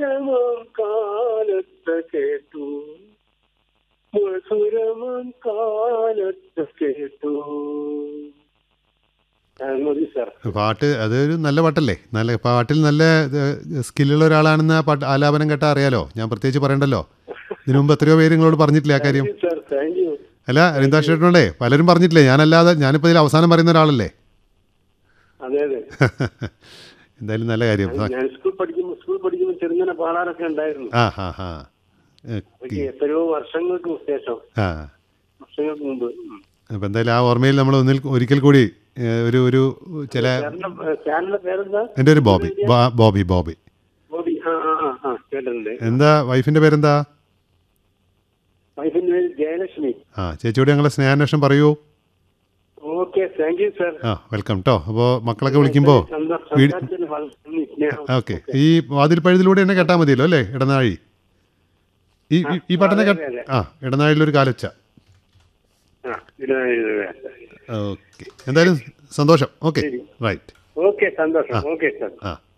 മധുരമാം കാലത്ത് കേട്ടു മധുരമാം കാലത്ത് കേട്ടു ആ, മതി സാർ പാട്ട് അതൊരു നല്ല പാട്ടല്ലേ നല്ല പാട്ടിൽ നല്ല ഏഹ്, സ്കില്ലുള്ള ഒരാളാണെന്ന് ആ പാട്ട് ആലാപനം കേട്ടാൽ അറിയാലോ ഞാൻ പ്രത്യേകിച്ച് പറയണ്ടല്ലോ ഇതിനു മുമ്പ് എത്രയോ പേര് നിങ്ങളോട് പറഞ്ഞിട്ടില്ല ആ കാര്യം സാർ താങ്ക് യു അല്ല അരിന്താ ചേട്ടനുണ്ടേ പലരും പറഞ്ഞിട്ടില്ലേ ഞാനല്ലാതെ ഞാനിപ്പോൾ ഇതിൽ അവസാനം പറയുന്ന ഒരാളല്ലേ അതെ അതെ എന്തായാലും നല്ല കാര്യം ഞാൻ സ്കൂൾ പഠിക്കുമ്പോൾ സ്കൂൾ പഠിക്കുമ്പോൾ ചെറുങ്ങനെ പാടാറൊക്കെ ഉണ്ടായിരുന്നു ആ ഹാ ഹാ അതൊക്കെ എത്രയോ വർഷങ്ങൾക്ക് ശേഷം ആ വർഷങ്ങൾക്ക് മുമ്പ് ഉം. അപ്പം എന്തായാലും ആ ഓർമ്മയിൽ നമ്മൾ ഒന്നിൽ ഒരിക്കൽ കൂടി ഏഹ്, ഒരു ഒരു ചില സാറിന്റെ ചാനലിന്റെ പേരെന്താ എൻ്റെ ഒരു ബോബി ബോ- ബോബി ബോബി ബോബി ആ ആ ആ ആ കേട്ടിട്ടുണ്ട് എന്താ വൈഫിൻ്റെ പേരെന്താ വൈഫിന്റെ പേര് ജയലക്ഷ്മി ആ ചേച്ചിയോട് ഞങ്ങളെ സ്നേഹാന്വേഷണം പറയൂ ഓക്കെ താങ്ക് യു സാർ ആ വെൽക്കം കേട്ടോ അപ്പോൾ മക്കളൊക്കെ വിളിക്കുമ്പോൾ വീട് സംസാരത്തിന് വളരെ നന്ദി, സ്നേഹം. ഓക്കെ ഈ വാതിൽ പഴുതിലൂടെ തന്നെ കേട്ടാൽ മതിയല്ലോ അല്ലേ ഇടനാഴി ഈ ഈ- ഈ പാട്ടിനെ കേട്ട അതെ, അതെ. ആ ഇടനാഴിയിലൊരു കാലൊച്ച ആ, ഇത് ഇത് ഓക്കെ എന്തായാലും സന്തോഷം ഓക്കെ ശരി. റൈറ്റ് ഓക്കെ സന്തോഷം ഓക്കെ സാർ ആ